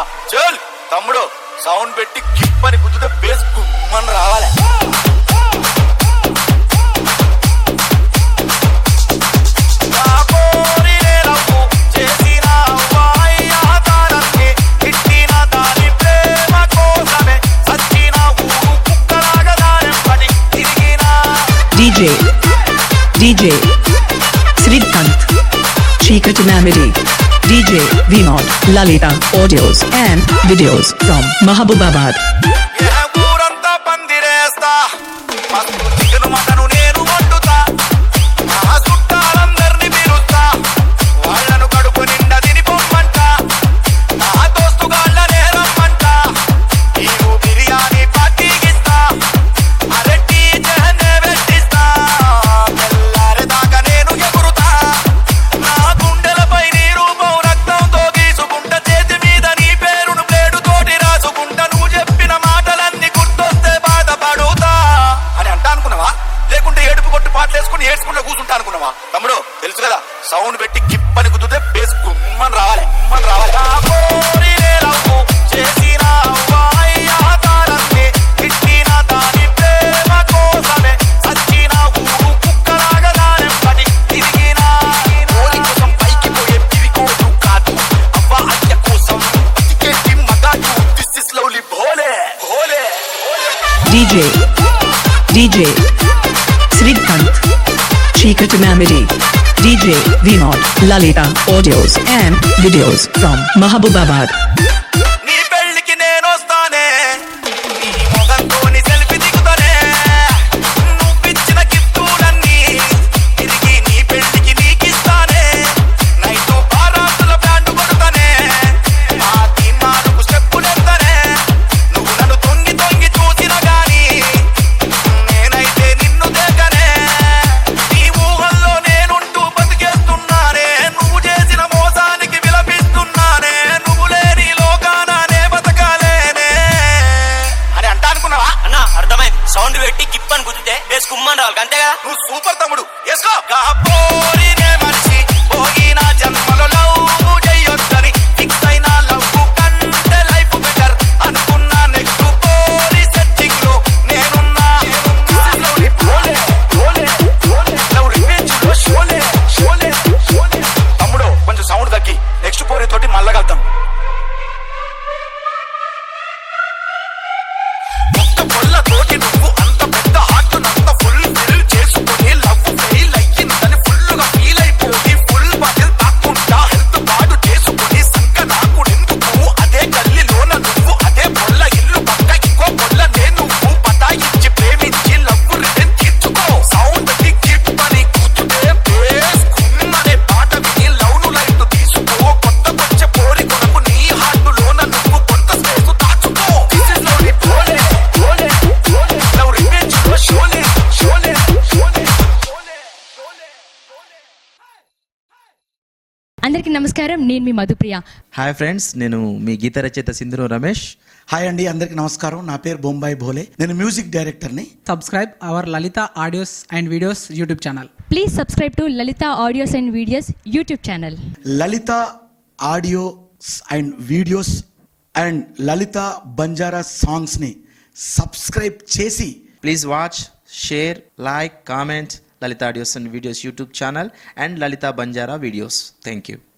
చల్ తమ్ముడు సౌండ్ పెట్టి కిప్పని గుద్దుతే బేస్ గుమ్మని రావాలి నా కోరినే నవ్వు చేసిన వాయ్యా తారన్ని ఇట్టిన దాని ప్రేమ కోసమే సచ్చిన ఊరు కుక్కలాగా దానెంపటి తిరిగినా DJ DJ Srikanth Chikatanamidi DJ Vinod Lalita audios and videos from Mahabubabad ఏ ఊరంతా పందిరేస్తా మస్తు చికెను మటను నేను వండుతా నా చుట్టాలందరినీ పిలుస్తా వాళ్ళను కడుపు నిండా తిని పొమ్మంట నా దోస్తుగాళ్ళనే రమ్మంట నేను బిర్యానీ పార్టీకిస్తా అరటి జహనే పెట్టిస్తా తెల్లారేదాకా నేను ఎగురుతా నా గుండెలపై నీ రూపం రక్తంతో గీసుకుంటా చేతి మీద నీ పేరును ప్లేడు తోటి రాసుకుంటా నువ్వు చెప్పిన మాటలన్నీ గుర్తొస్తే బాధపడుతా అని అంటా అనుకున్నావా లేకుంటే ఏడుపు కొట్టు పాటలు వేసుకుని ఏడ్చుకుంటూ కూర్చుంటా అనుకున్నావా తమ్ముడు తెలుసు కదా సౌండ్ పెట్టి కిప్పని కుదిరితే బేస్ గుమ్మని రావాలి గుమ్మని రావాలి నా కోరినే లవ్వు చేసిన వాయ్యా తారన్ని ఇట్టిన దాని ప్రేమ కోసమే సచ్చిన ఊరు కుక్కలాగా దానెంపటి తిరిగినా కోరి కోసం పైకి పోయే పిరికోడు కాదు అవ్వ అయ్య కోసం బతికేటి మగాడు this is lovely Bhole Bhole DJ DJ Srikanth Chikatanamidi DJ Vinod Lalita audios and videos from Mahabubabad నీ పెళ్ళికి నేను వస్తానే నీ మొగంతోని సెల్ఫీ దిగుతానే నువ్విచ్చిన గిఫ్టులన్నీ తిరిగి నీ పెళ్ళికి నీకిస్తానే నైటు బారాతుల బ్యాండ్ కొడతానే మా తీమాలకు స్టెప్పులెత్తానే నువ్వు నన్ను తొంగి తొంగి చూసిన గాని నేనైతే నిన్ను దేకనే నీ ఊహల్లో నేనుంటూ బతికేస్తున్నానే నువ్వు చేసిన మోసానికి విలపిస్తున్నానే నువ్వు లేని లోకానే బతకాలేనే అని అంటా అనుకున్నావా అన్న అర్థమైంది సౌండ్ పెట్టి కిప్ అని గుద్దితే బేస్ కుమ్మని రావాలి అంతే కదా నువ్వు సూపర్ తమ్ముడు వేసుకో పోరినే మనిషి పోయిన జన్మలో లవ్ చెయ్యొద్దని ఫిక్స్ అయిన లవ్ కంటే లైఫ్ బెటర్ అనుకున్నా నెక్స్ట్ పోరి సెట్టింగ్ లో నేనున్నా లవ్ పోలే పోలే పోలే లవ్ రివెంజ్ లో షోలే షోలే షోలే తమ్ముడు కొంచెం సౌండ్ తగ్గి నెక్స్ట్ పోరి తోటి మల్లగలుగుతాం ఒక్క పొల్ల తోటి నువ్వు అంత పెద్ద హార్ట్ నంత ఫుల్ ఫిల్ చేసుకుని లవ్ ఫెయిల్ అయ్యిందని ఫుల్ గా ఫీల్ అయిపోయి ఫుల్ బాటిల్ తాక్కుంటా హెల్త్ పాడు చేసుకుని సంక నాకు నిందుకు అదే గల్లీలోన నువ్వు అదే పొల్ల ఇల్లు పక్క ఇంకో పొల్ల నేను నువ్వు పటాయించి ప్రేమించి లవ్ రిటర్న్ తీర్చుకో సౌండ్ గిఫ్ట్ అని కూర్చుంటే బేస్ కుమ్మనే పాట విని లవ్ ను లైట్ తీసుకో కొత్త వచ్చే పోరి కొనకు నీ హార్ట్ లోన నువ్వు కొంత స్పేస్ దాచుకో దిస్ ఇస్ లవ్ పోలే పోలే పోలే లవ్ రివెంజ్ లో షోలే షోలే షోలే అందరికీ నమస్కారం నేను మీ మధుప్రియ హాయ్ ఫ్రెండ్స్ నేను మీ గీత రచయిత సింధురు రమేష్ హాయ్ అండి అందరికి నమస్కారం నా పేరు బొంబాయి భోలే నేను మ్యూజిక్ డైరెక్టర్ని subscribe our Lalita audios and videos YouTube channel. Please subscribe to Lalitha audios and videos YouTube channel Lalitha audios and videos and Lalitha Banjara సాంగ్స్ని సబ్స్క్రైబ్ చేసి please watch share like comment Lalitha audios and videos YouTube channel and Lalitha Banjara videos thank you